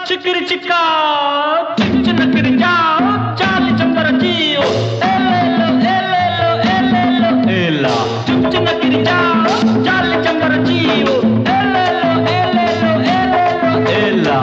చిక్కిరి చిక్క చిన్న కిరింజా చాలి చందర జీవో ఎల్లెల్లో ఎల్లెల్లో ఎల్లెల్లో ఎల్లా చిన్న కిరింజా చాలి చందర జీవో ఎల్లెల్లో ఎల్లెల్లో ఎల్లెల్లో ఎల్లా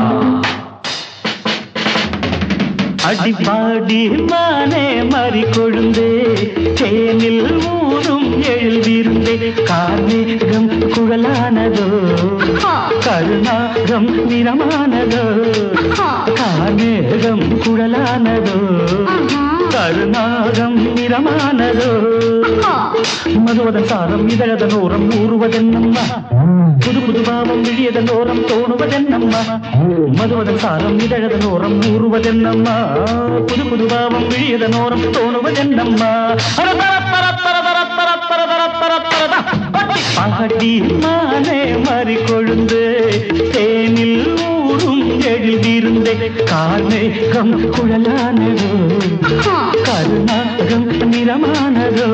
அடிப்பாடி மானே மறி கொழுந்தே தேனில் ஊரும் எழுதிருந்தே கார்மேகம் குழலானதோ கருணாகம் நிறமானதோ கார்மேகம் குழலானதோ கருணாகம் நிறமானதோ மதுவதன் சாரம் இதழதன் ஓரம் ஊறுவதென்னம்மா புது புது பாவம் விழியதன் ஓரம் தோணுவதென்னம்மா மதுவதன் சாரம் இதழதன் ஓரம் ஊறுவதென்னம்மா புது புது பாவம் விழியதன் ஓரம் தோணுவதென்னம்மா அர தர தர தர தர தர தர தர தர தர தா. பாடி மானே மறி கொழுந்து தேனில் ஊரும் எழுதியிருந்தே கார்மேகம் குழலானதோ கருணாகம் நிறமானதோ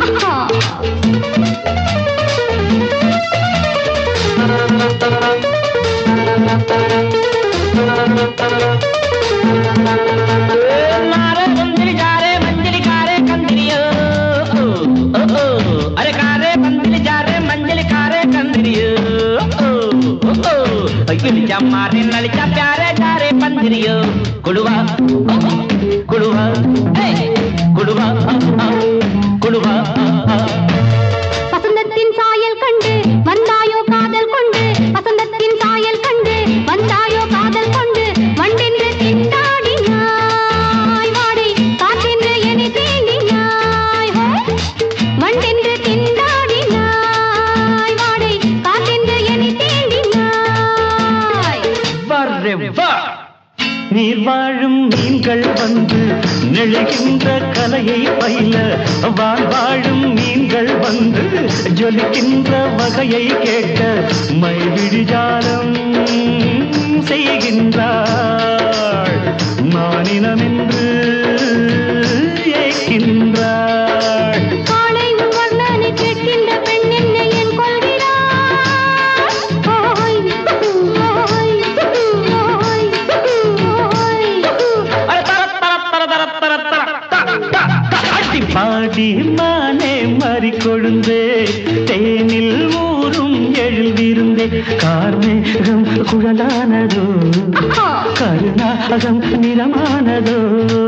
మారే మందిరి జారే మంజలి కారే కందిరియో ఓ, ఓ, ఓ. అరే కారే మందిరి జారే మంజలి కారే కందిరియో ఓ, ఓ, ఓ. ఇలిచ మారే నలిచ ప్యారే జారే పందిరియో కుడువా ఓ, ఓ. కుడువా ఏయ్. కుడువా ఆ, ఆ. కుడువా ఆ, ఆ. வசந்தத்தின் சாயல் கண்டு வந்தாயோ காதல் கொண்டு வசந்தத்தின் சாயல் கண்டு வந்தாயோ காதல் கொண்டு வண்டென்று திண்டாடினாய் வாடை காற்றென்று என்னை தீண்டினாய் ஹோ! வண்டென்று திண்டாடினாய் வாடை காற்றென்று என்னை தீண்டினாய் வர்றே வா நீர் வாழும் மீன்கள் வந்து நெழுகின்ற கலையை பயில வாழ் வாழும் மீன்கள் வந்து ஜொலிக்கின்ற வகையை கேட்க மைவிழிஜாலம் செய்கின்றாள் மானினம் என்று ஏற்கின்றாள் காலை உன் வர்ணனை கேட்கின்ற பெண் என்னை என் கொள்கிறாய் ஓய், ஓய், ஓய், ஓய். అరే తర తర తర తర తర తర త, త, త. அடி பாடி மானே மறி கொழுந்தே தேனில் ஊரும் எழுதிருந்தே கார்மேகம் குழலானதோ கருணாகம் நிறமானதோ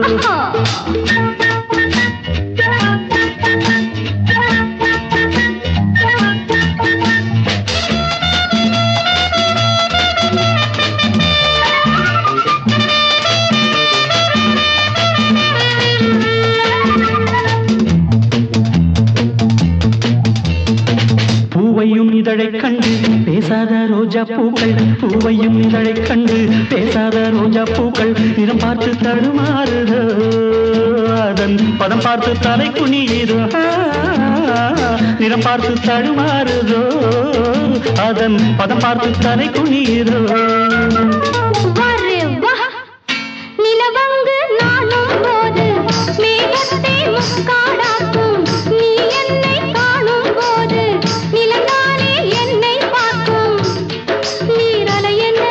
பூவையும் இதழைக் கண்டு பேசாத ரோஜா பூக்கள் பூவையும் இதழைக் கண்டு பேசாத ரோஜா பூக்கள் நிறம் பார்த்து தடுமாறுதோ அதன் பதம் பார்த்து தலை குனியுதோ ஆ, நிறம் பார்த்து தடுமாறுதோ அதன் பதம் பார்த்து தலை குனியுதோ வரே வா நிலவங்கு நானும் போது மேகத்தை முக்காடாக்கும் நீ என்னை காணும் போது நிலந்தானே என்னை பார்க்கும் நீரலை என்ன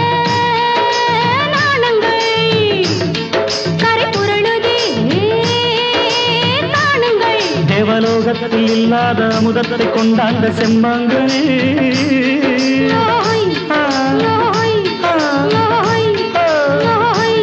நாணங்கள் கரை புரளுதே நாணங்கள் தேவலோகத்தில் இல்லாத அமுதத்தை கொண்டாந்த செம்மாங்கனே நோய் நோய் நோய் நோய்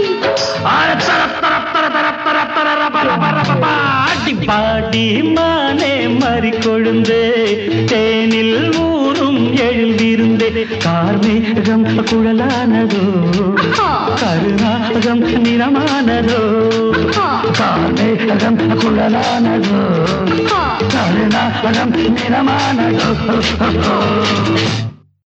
பாடி மானே மறி கொழுந்தே தேனில் ஊரும் எழுதிருந்தே கார்மேகம் குழலானதோ கருணாகம் நிறமானதோ கார்மேகம் குழலானதோ கருணாகம் நிறமானதோ